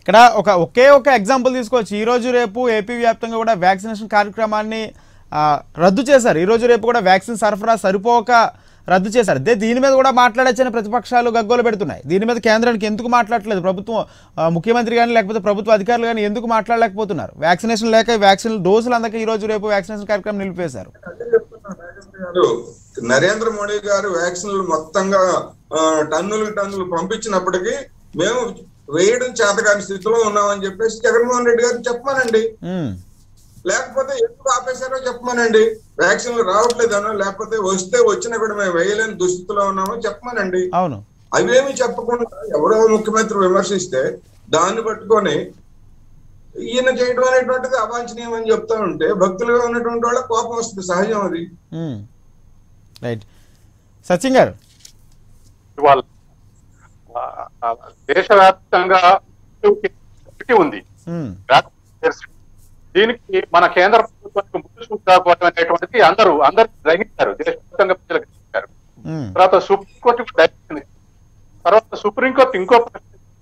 ఇక్కడ ఒక ఒకే ఒక ఎగ్జాంపుల్ తీసుకోవచ్చు ఈ రోజు రేపు ఏపీ వ్యాప్తంగా కూడా వ్యాక్సినేషన్ కార్యక్రమాన్ని ఆ, రద్దు చేశారు ఈ రోజు రేపు కూడా వ్యాక్సిన్ సరఫరా సరిపోక రద్దు చేశారు అదే దీని మీద కూడా మాట్లాడచ్చని ప్రతిపక్షాలు గగ్గోలు పెడుతున్నాయి దీని మీద కేంద్రానికి ఎందుకు మాట్లాడట్లేదు ప్రభుత్వం ఆ, ముఖ్యమంత్రి కానీ లేకపోతే ప్రభుత్వ అధికారులు కానీ ఎందుకు మాట్లాడలేకపోతున్నారు వ్యాక్సినేషన్ లేక వ్యాక్సిన్ డోసులు అందక ఈ రోజు రేపు వ్యాక్సినేషన్ కార్యక్రమం నిలిపేశారు అదే చెప్తున్నా నాగేంద్ర గారు. నరేంద్ర మోడీ గారు వ్యాక్సిన్లు మొత్తంగా ఆ, టన్నులు టన్నులు పంపించినప్పటికీ మేము వేయడం చేతకాని స్థితిలో ఉన్నామని చెప్పేసి జగన్మోహన్ రెడ్డి గారు చెప్పమానండి ఉమ్, లేకపోతే ఎందుకు ఆపేశారో చెప్పమానండి వ్యాక్సిన్లు రావట్లేదనో లేకపోతే వస్తే వచ్చినా కూడా మేము వేయలేని దుస్థితిలో ఉన్నామో చెప్పమానండి అవును అవేమి చెప్పకుండా ఎవరో ముఖ్యమంత్రి విమర్శిస్తే దాన్ని పట్టుకొని ఈయన చేయడం అనేటువంటిది అవాంఛనీయం అని చెప్తా ఉంటే భక్తులుగా ఉన్నటువంటి వాళ్ళ కోపం వస్తుంది సహజం అది ఉమ్. రైట్ సచిన్ గారు ఇవాళ ఆ, ఆ, దేశవ్యాప్తంగా ఒకటి ఉంది ఉమ్, వ్యాక్సిన్. దీనికి మన కేంద్ర ప్రభుత్వానికి ముందు చూపుకోవడం అనేటువంటిది అందరూ అందరూ గ్రహించారు దేశవ్యాప్తంగా ప్రజలు గ్రహించారు ఉమ్, తర్వాత సుప్రీంకోర్టు కూడా డైరెక్షన్ ఇచ్చింది. తర్వాత సుప్రీంకోర్టు ఇంకో ప్రశ్న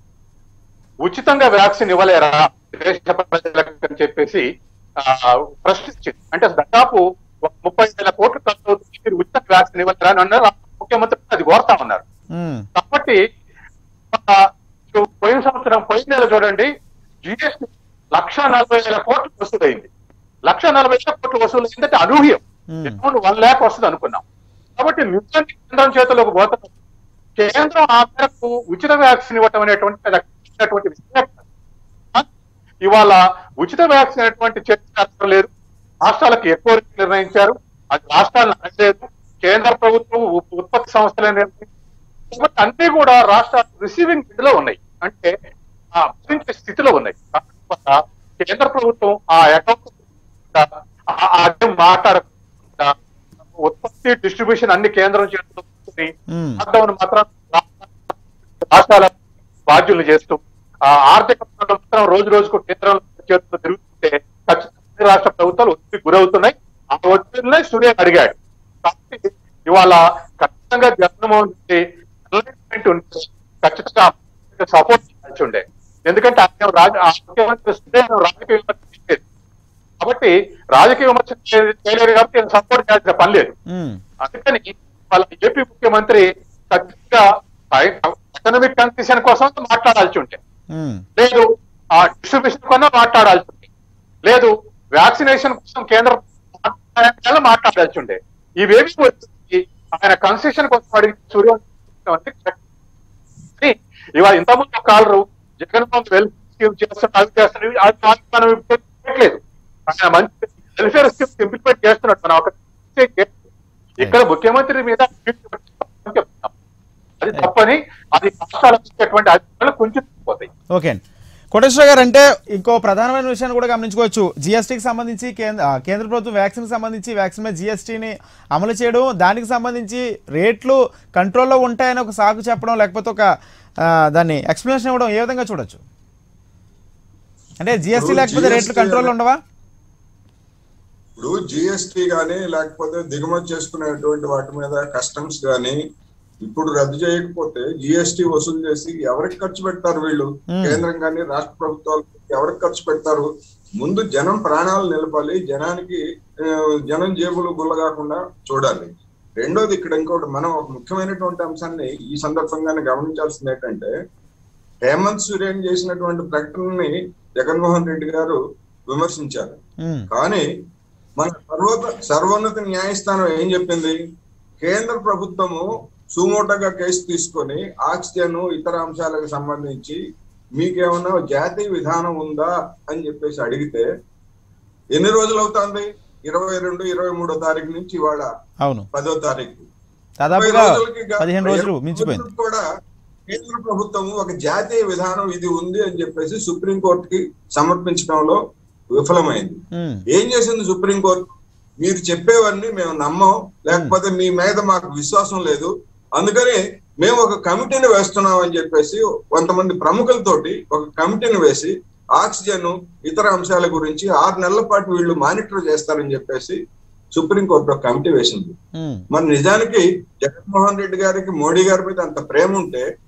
ఉచితంగా వ్యాక్సిన్ ఇవ్వలేరా దేశ ప్రజలకు అని చెప్పేసి ఆ, ప్రశ్నించింది అంటే దాదాపు ఒక ముప్పై వేల కోట్లు ఖర్చు అవుతుంది మీరు ఉచిత వ్యాక్సిన్ ఇవ్వలేరా అని అన్నారు ముఖ్యమంత్రి అది కోరుతా ఉన్నారు ఉమ్, కాబట్టి ఆ, చూ- పోయిన సంవత్సరం పోయిన నెల చూడండి జిఎస్టీ లక్ష నలభై వేల కోట్లు వసూలైంది లక్ష నలభై వేల కోట్లు వసూలైందంటే అనూహ్యం Hmm. అరౌండ్ వన్ ల్యాక్ వస్తుంది అనుకున్నాం కాబట్టి నిజాన్ని కేంద్రం చేతిలోకి పోతాం కేంద్రం ఆ మేరకు ఉచిత వ్యాక్సిన్ ఇవ్వటం అనేటువంటి అది అటువంటి విషయం ఆ, ఇవాళ ఉచిత వ్యాక్సిన్ అనేటువంటి చర్చ అవసరం లేదు రాష్ట్రాలకు ఎక్కువ రేట్లు నిర్ణయించారు అది రాష్ట్రాలను అనలేదు కేంద్ర ప్రభుత్వం ఉ- ఉత్పత్తి సంస్థలే నిర్ణయించారు కాబట్టి అన్ని కూడా రాష్ట్రాలు రిసీవింగ్ లో ఉన్నాయి అంటే ఆ భరించే స్థితిలో ఉన్నాయి కాబట్టి కేంద్ర ప్రభుత్వం ఆ అకౌంట్ అదే మాట్లాడకుండా ఉత్పత్తి డిస్ట్రిబ్యూషన్ అన్ని కేంద్రం చేస్తూ ఉమ్, లాక్డౌన్ మాత్రం రాష్ట్రాల బాధ్యులు చేస్తూ ఆ ఆర్థిక వనరులు మాత్రం రోజు రోజుకు కేంద్రం చేతులు తిరుగుతుంటే ఖచ్చితంగా రాష్ట్ర ప్రభుత్వాలు ఒత్తిడి గురవుతున్నాయి ఆ ఒత్తిడినే సూర్య అడిగాడు కాబట్టి ఇవాళ ఖచ్చితంగా జగన్మోహన్ రెడ్డి alignment ఉంటే ఖచ్చితంగా సపోర్ట్ చేయాల్సి ఉండే ఎందుకంటే ఆయన రాజ- ఆ ముఖ్యమంత్రి సూర్య రాజకీయ విమర్శ చేయలేదు. కాబట్టి రాజకీయ విమర్శ చే- చేయలేదు కాబట్టి ఆయన సపోర్ట్ చేయాల్సిన పని లేదు ఉమ్, అందుకని వాళ్ళ ఏపీ ముఖ్యమంత్రి ఖచ్చితంగా ఎకనామిక్ కన్సెషన్ కోసం మాట్లాడాల్సి ఉంటే ఉమ్, లేదు ఆ డిస్ట్రిబ్యూషన్ కొన్నా మాట్లాడాల్సి ఉంటే లేదు వ్యాక్సినేషన్ కోసం కేంద్ర ప్రభుత్వం మాట్లాడాల్సి ఉండే ఇవేవి వచ్చి ఆయన కన్సెషన్ కోసం అడిగిన సూర్య ఇవాళ ఇంతకుముందు కాలరు జగన్మోహన్ వెల్ఫేర్ స్కీమ్ చేస్తున్న అవి చేస్తున్నవి అది మాకు మనం ఇప్పుడు చేయట్లేదు ఆయన మంచి వెల్ఫేర్ స్కీమ్ ఇంప్లిమెంట్ చేస్తున్నట్టు మనం ఒక ఇక్కడ ముఖ్యమంత్రి మీద చెప్తున్నాం అది తప్పని అది రాష్ట్రాలకు ఇచ్చేటువంటి అధికారులు కొంచెం పోతాయి ఓకే అండి కోటేశ్వర గారు అంటే ఇంకో ప్రధానమైన విషయాన్ని కూడా గమనించుకోవచ్చు జిఎస్టీకి సంబంధించి కేంద్ర ఆ, కేంద్ర ప్రభుత్వం వ్యాక్సిన్కి సంబంధించి వ్యాక్సిన్ మీద జిఎస్టీని అమలు చేయడం దానికి సంబంధించి రేట్లు కంట్రోల్లో ఉంటాయని ఒక సాకు చెప్పడం లేకపోతే ఒక ఆ, దాన్ని ఎక్స్ప్లెనేషన్ ఇవ్వడం ఏ విధంగా చూడొచ్చు అంటే జిఎస్టీ ఇప్పుడు లేకపోతే రేట్లు GST కంట్రోల్ ఉండవా ఇప్పుడు జిఎస్టి గానీ లేకపోతే దిగుమతి చేసుకునేటువంటి వాటి మీద కస్టమ్స్ గానీ ఇప్పుడు రద్దు చేయకపోతే జిఎస్టి వసూలు చేసి ఎవరికి ఖర్చు పెడతారు వీళ్ళు Hmm. కేంద్రం కానీ రాష్ట్ర ప్రభుత్వాలు ఎవరికి ఖర్చు పెడతారు ముందు జనం ప్రాణాలు నిలపాలి జనానికి ఆ, జనం జేబులు గుల్లగాకుండా చూడాలి రెండోది ఇక్కడ ఇంకోటి మనం ఒక ముఖ్యమైనటువంటి అంశాన్ని ఈ సందర్భంగానే గమనించాల్సింది ఏంటంటే హేమంత్ సోరెన్ చేసినటువంటి ప్రకటనని జగన్మోహన్ రెడ్డి గారు విమర్శించారు ఉమ్, కానీ మన సర్వోత సర్వోన్నత న్యాయస్థానం ఏం చెప్పింది కేంద్ర ప్రభుత్వము సుమోటోగా కేసు తీసుకొని ఆక్సిజన్ ఇతర అంశాలకు సంబంధించి మీకేమన్నా జాతీయ విధానం ఉందా అని చెప్పేసి అడిగితే ఎన్ని రోజులు అవుతుంది ఇరవై రెండు ఇరవై మూడో తారీఖు నుంచి ఇవాళ అవును పదో తారీఖు దాదాపుగా ముప్పై రోజులకి గా- పదిహేను రోజులు ఇరవై మించిపోయింది రోజులకు కూడా కేంద్ర ప్రభుత్వం ఒక జాతీయ విధానం ఇది ఉంది అని చెప్పేసి సుప్రీంకోర్టుకి సమర్పించడంలో విఫలమైంది ఉమ్, ఏం చేసింది సుప్రీంకోర్టు మీరు చెప్పేవన్నీ మేము నమ్మం లేకపోతే మీ మీద మాకు విశ్వాసం లేదు అందుకని మేము ఒక కమిటీని వేస్తున్నాం అని చెప్పేసి కొంతమంది ప్రముఖులతోటి ఒక కమిటీని వేసి ఆక్సిజన్ ఇతర అంశాల గురించి ఆరు నెలల పాటు వీళ్ళు మానిటర్ చేస్తారని చెప్పేసి సుప్రీంకోర్టు ఒక కమిటీ వేసింది ఉమ్, మరి నిజానికి జగన్మోహన్ రెడ్డి గారికి మోడీ గారి మీద అంత ప్రేమ ఉంటే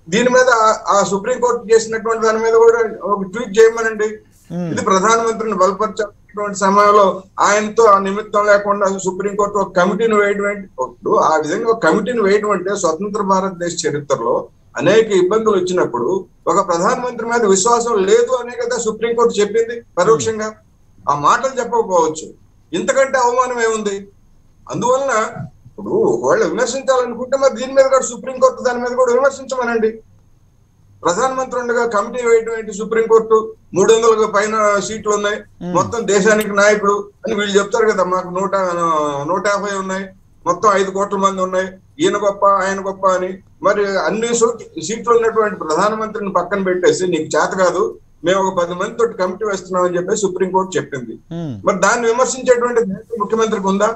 దీని మీద ఆ- ఆ సుప్రీంకోర్టు చేసినటువంటి దాని మీద కూడా ఒక ట్వీట్ చేయమనండి ఉమ్, ఇది ప్రధానమంత్రిని బలపరచాల్సినటువంటి సమయంలో ఆయనతో ఆ నిమిత్తం లేకుండా సుప్రీంకోర్టు ఒక కమిటీని వేయడం ఏంటి ఇప్పుడు ఆ విధంగా ఒక కమిటీని వేయడం అంటే స్వతంత్ర భారతదేశ చరిత్రలో అనేక ఇబ్బందులు వచ్చినప్పుడు ఒక ప్రధానమంత్రి మీద విశ్వాసం లేదు అనే కదా సుప్రీంకోర్టు చెప్పింది పరోక్షంగా ఆ మాటలు చెప్పకపోవచ్చు ఇంతకంటే అవమానం ఏముంది అందువలన ఇప్పుడు ఒకవేళ విమర్శించాలనుకుంటే మరి దీని మీద కూడా సుప్రీంకోర్టు దాని మీద కూడా విమర్శించమనండి ప్రధానమంత్రి ఉండగా కమిటీ వేయడం ఏంటి సుప్రీంకోర్టు మూడు వందలకు పైన సీట్లు ఉన్నాయి మొత్తం దేశానికి నాయకుడు అని వీళ్ళు చెప్తారు కదా మాకు నూట నూట యాభై ఉన్నాయి మొత్తం ఐదు కోట్ల మంది ఉన్నాయి ఈయన గొప్ప ఆయన గొప్ప అని మరి అన్ని సూ- సీట్లు ఉన్నటువంటి ప్రధానమంత్రిని పక్కన పెట్టేసి నీకు చేత కాదు మేము ఒక పది మంది తోటి కమిటీ వేస్తున్నాం అని చెప్పి సుప్రీంకోర్టు చెప్పింది ఉమ్, మరి దాన్ని విమర్శించేటువంటి ధైర్యం ముఖ్యమంత్రికి ఉందా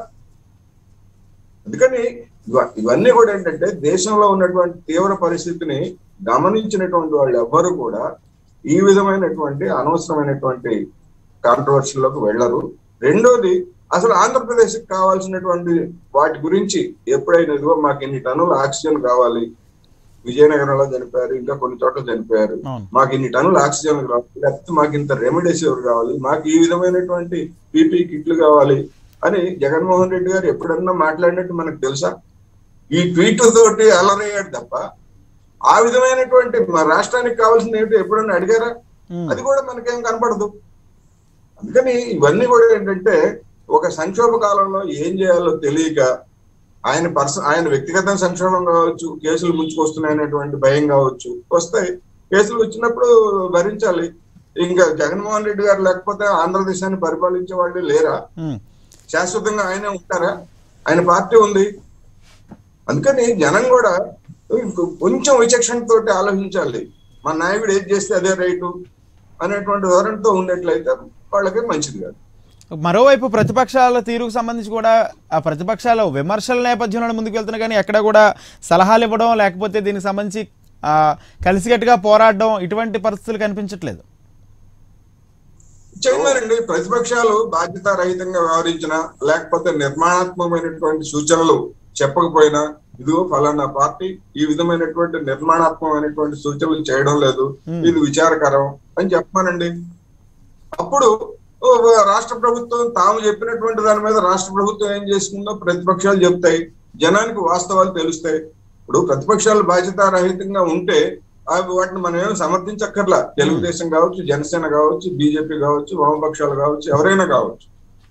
అందుకని ఇవ- ఇవన్నీ కూడా ఏంటంటే దేశంలో ఉన్నటువంటి తీవ్ర పరిస్థితిని గమనించినటువంటి వాళ్ళు ఎవ్వరు కూడా ఈ విధమైనటువంటి అనవసరమైనటువంటి కాంట్రవర్షన్లోకి వెళ్ళరు రెండోది అసలు ఆంధ్రప్రదేశ్ కి కావాల్సినటువంటి వాటి గురించి ఎప్పుడైనా ఇదిగో మాకు ఇన్ని టన్నుల ఆక్సిజన్ కావాలి విజయనగరంలో చనిపోయారు ఇంకా కొన్ని చోట్ల చనిపోయారు అవును మాకు ఇన్ని టన్నుల ఆక్సిజన్ కావాలి లేకపోతే మాకు ఇంత రెమెడీసివిర్ కావాలి మాకు ఈ విధమైనటువంటి పీపీ కిట్లు కావాలి అని జగన్మోహన్ రెడ్డి గారు ఎప్పుడన్నా మాట్లాడినట్టు మనకు తెలుసా ఈ ట్వీట్ తోటి అలరయ్యాడు తప్ప ఆ విధమైనటువంటి మా రాష్ట్రానికి కావాల్సింది ఏంటో ఎప్పుడన్నా అడిగారా ఉమ్, అది కూడా మనకేం కనపడదు అందుకని ఇవన్నీ కూడా ఏంటంటే ఒక సంక్షోభ కాలంలో ఏం చేయాలో తెలియక ఆయన పర్స ఆయన వ్యక్తిగత సంక్షోభం కావచ్చు కేసులు ముంచుకొస్తున్నాయనేటువంటి భయం కావచ్చు వస్తాయి కేసులు వచ్చినప్పుడు భరించాలి ఇంకా జగన్మోహన్ రెడ్డి గారు లేకపోతే ఆంధ్రదేశాన్ని పరిపాలించే వాళ్ళు లేరా ఉమ్, శాశ్వతంగా ఆయనే ఉంటారా ఆయన పార్టీ ఉంది అందుకని జనం కూడా కొంచెం విచక్షణ తోటి ఆలోచించాలి మా నాయకుడు ఏది చేస్తే అదే రైటు అనేటువంటి ధోరణితో ఉండేట్లయితే వాళ్ళకి మంచిది కాదు మరోవైపు ప్రతిపక్షాల తీరుకు సంబంధించి కూడా ఆ ప్రతిపక్షాల విమర్శల నేపథ్యంలో ముందుకు వెళ్తున్నా కానీ ఎక్కడ కూడా సలహాలు ఇవ్వడం లేకపోతే దీనికి సంబంధించి ఆ, కలిసికట్టుగా పోరాడడం ఇటువంటి పరిస్థితులు కనిపించట్లేదు చేయమనండి ప్రతిపక్షాలు బాధ్యత రహితంగా వ్యవహరించిన లేకపోతే నిర్మాణాత్మకమైనటువంటి సూచనలు చెప్పకపోయినా ఇదిగో ఫలానా పార్టీ ఈ విధమైనటువంటి నిర్మాణాత్మకమైనటువంటి సూచనలు చేయడం లేదు Hmm. ఇది విచారకరం అని చెప్పమానండి అప్పుడు ఓ, రాష్ట్ర ప్రభుత్వం తాము చెప్పినటువంటి దాని మీద రాష్ట్ర ప్రభుత్వం ఏం చేసుకుందో ప్రతిపక్షాలు చెప్తాయి జనానికి వాస్తవాలు తెలుస్తాయి ఇప్పుడు ప్రతిపక్షాలు బాధ్యత రహితంగా ఉంటే అవి వాటిని మనం ఏం సమర్థించక్కర్లా తెలుగుదేశం కావచ్చు జనసేన కావచ్చు బీజేపీ కావచ్చు వామపక్షాలు కావచ్చు ఎవరైనా కావచ్చు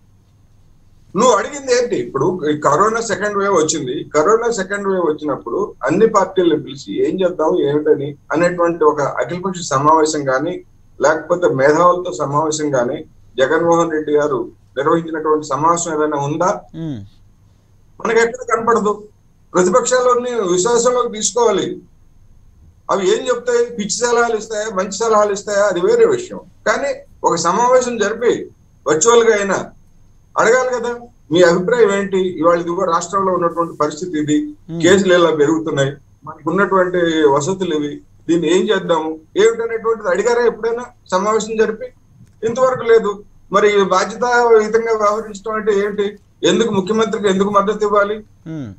నువ్వు అడిగింది ఏంటి ఇప్పుడు ఈ కరోనా సెకండ్ వేవ్ వచ్చింది కరోనా సెకండ్ వేవ్ వచ్చినప్పుడు అన్ని పార్టీలను పిలిచి ఏం చేద్దాం ఏమిటని అనేటువంటి ఒక అఖిలపక్ష సమావేశం కానీ లేకపోతే మేధావులతో సమావేశం కానీ జగన్మోహన్ రెడ్డి గారు నిర్వహించినటువంటి సమావేశం ఏదైనా ఉందా ఉమ్, మనకి ఎక్కడ కనపడదు ప్రతిపక్షాలని విశ్వాసంలోకి తీసుకోవాలి అవి ఏం చెప్తాయి పిచ్చి సలహాలు ఇస్తాయా మంచి సలహాలు ఇస్తాయా అది వేరే విషయం కానీ ఒక సమావేశం జరిపి వర్చువల్ గా అయినా అడగాలి కదా మీ అభిప్రాయం ఏంటి ఇవాళ ఇదిగో రాష్ట్రంలో ఉన్నటువంటి పరిస్థితి ఇది Hmm. కేసులు ఇలా పెరుగుతున్నాయి మనకు ఉన్నటువంటి వసతులు ఇవి దీన్ని ఏం చేద్దాము ఏమిటనేటువంటిది అడిగారా ఎప్పుడైనా సమావేశం జరిపి ఇంతవరకు లేదు మరి బాధ్యతాయుతంగా వ్యవహరించడం అంటే ఏంటి ఎందుకు ముఖ్యమంత్రికి ఎందుకు మద్దతు ఇవ్వాలి ఉమ్,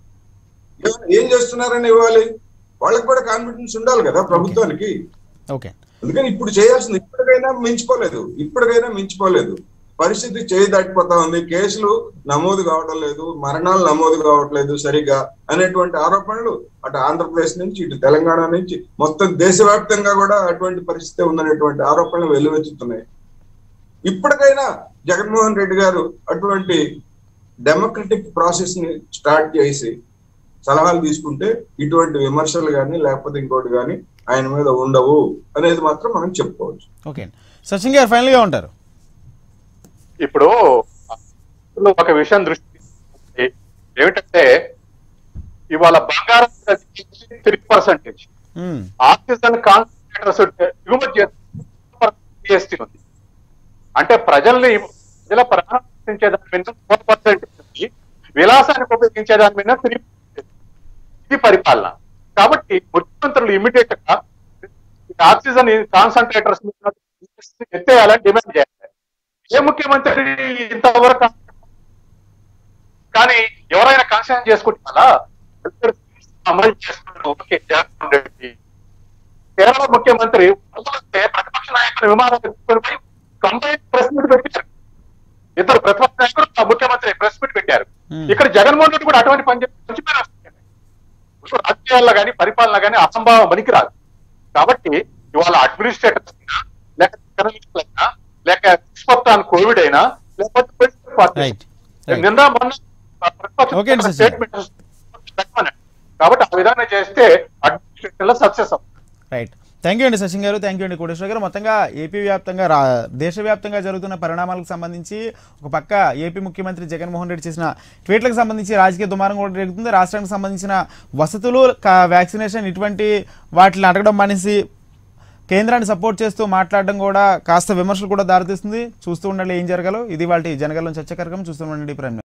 ఏ- ఏం చేస్తున్నారని ఇవ్వాలి వాళ్ళకి కూడా కాన్ఫిడెన్స్ ఉండాలి కదా ప్రభుత్వానికి ఓకే అందుకని ఇప్పుడు చేయాల్సింది ఇప్పటికైనా మించిపోలేదు ఇప్పటికైనా మించిపోలేదు పరిస్థితి చేయి దాటిపోతా ఉంది కేసులు నమోదు కావడం లేదు మరణాలు నమోదు కావట్లేదు సరిగా అనేటువంటి ఆరోపణలు అటు ఆంధ్రప్రదేశ్ నుంచి ఇటు తెలంగాణ నుంచి మొత్తం దేశవ్యాప్తంగా కూడా అటువంటి పరిస్థితి ఉందనేటువంటి ఆరోపణలు వెల్లువెత్తుతున్నాయి ఇప్పటికైనా జగన్మోహన్ రెడ్డి గారు అటువంటి డెమోక్రటిక్ ప్రాసెస్ ని స్టార్ట్ చేసి సలహాలు తీసుకుంటే ఇటువంటి విమర్శలు కానీ లేకపోతే ఇంకోటి కానీ ఆయన మీద ఉండవు అనేది మాత్రం మనం చెప్పుకోవచ్చు ఓకే అండి సచిన్ గారు ఫైనల్గా ఉంటారు ఇప్పుడు అందులో ఒక విషయం దృష్టి తీసుకోవాలి. ఏమిటంటే ఇవాళ బంగారం three percentage um, oxygen concentrators దిగుమతి జిఎస్టీ ఉంది అంటే ప్రజల్ని ప్రజల ప్రాణం రక్షించే దాని మీద ఫోర్ పర్సెంట్ విలాసానికి ఉపయోగించే దాని మీద త్రీ ఇది పరిపాలన కాబట్టి ముఖ్యమంత్రులు ఇమీడియట్ గా ఈ ఆక్సిజన్ కాన్సన్ట్రేటర్స్ మీద ఎత్తేయాలని డిమాండ్ చేయాలి ఏ ముఖ్యమంత్రి ఇంతవరకు కానీ ఎవరైనా కన్సర్న్ చేసుకుంటున్నారా అమలు చేస్తున్నారు ఓకే జగన్మోహన్ రెడ్డి కేరళ ముఖ్యమంత్రి వస్తే ప్రతిపక్ష నాయకులు విమానాలు ఎత్తుకొని పోయి కంప్లైంట్ ప్రెస్ మీట్ పెట్టారు ఇద్దరు ప్రతిపక్ష నాయకులు ఆ ముఖ్యమంత్రి ప్రెస్ మీట్ పెట్టారు Hmm. ఇక్కడ జగన్మోహన్ రెడ్డి కూడా అటువంటి పని చేసి మంచి పేరు వస్తుంది ఇప్పుడు రాజకీయాల్లో కానీ పరిపాలన కానీ అసంభావం పనికిరాదు కాబట్టి ఇవాళ అడ్మినిస్ట్రేటర్స్ అయినా లేక జర్నలిస్టులు అయినా లేక ఎక్స్పర్ట్ ఆన్ కోవిడ్ అయినా లేకపోతే పొలిటికల్ పార్టీ రైట్ రైట్ నిన్న మొన్న Okay అండి, శశి. స్టేట్మెంట్ కాబట్టి ఆ విధంగా చేస్తే అడ్మినిస్ట్రేషన్ లో సక్సెస్ అవుతుంది రైట్ థ్యాంక్ యూ అండి శశిన్ గారు థ్యాంక్ యూ అండి కోటేశ్వర గారు మొత్తంగా ఏపీ వ్యాప్తంగా రా దేశవ్యాప్తంగా జరుగుతున్న పరిణామాలకు సంబంధించి ఒక పక్క ఏపీ ముఖ్యమంత్రి జగన్మోహన్ రెడ్డి చేసిన ట్వీట్లకు సంబంధించి రాజకీయ దుమారం కూడా జరుగుతుంది రాష్ట్రానికి సంబంధించిన వసతులు కా- వ్యాక్సినేషన్ ఇటువంటి వాటిని అడగడం మానేసి కేంద్రాన్ని సపోర్ట్ చేస్తూ మాట్లాడడం కూడా కాస్త విమర్శలు కూడా దారితీస్తుంది చూస్తూ ఉండాలి ఏం జరగాలో ఇది వాళ్ళ జనగలం చర్చ కార్యక్రమం చూస్తూ ఉండండి ప్రైమ్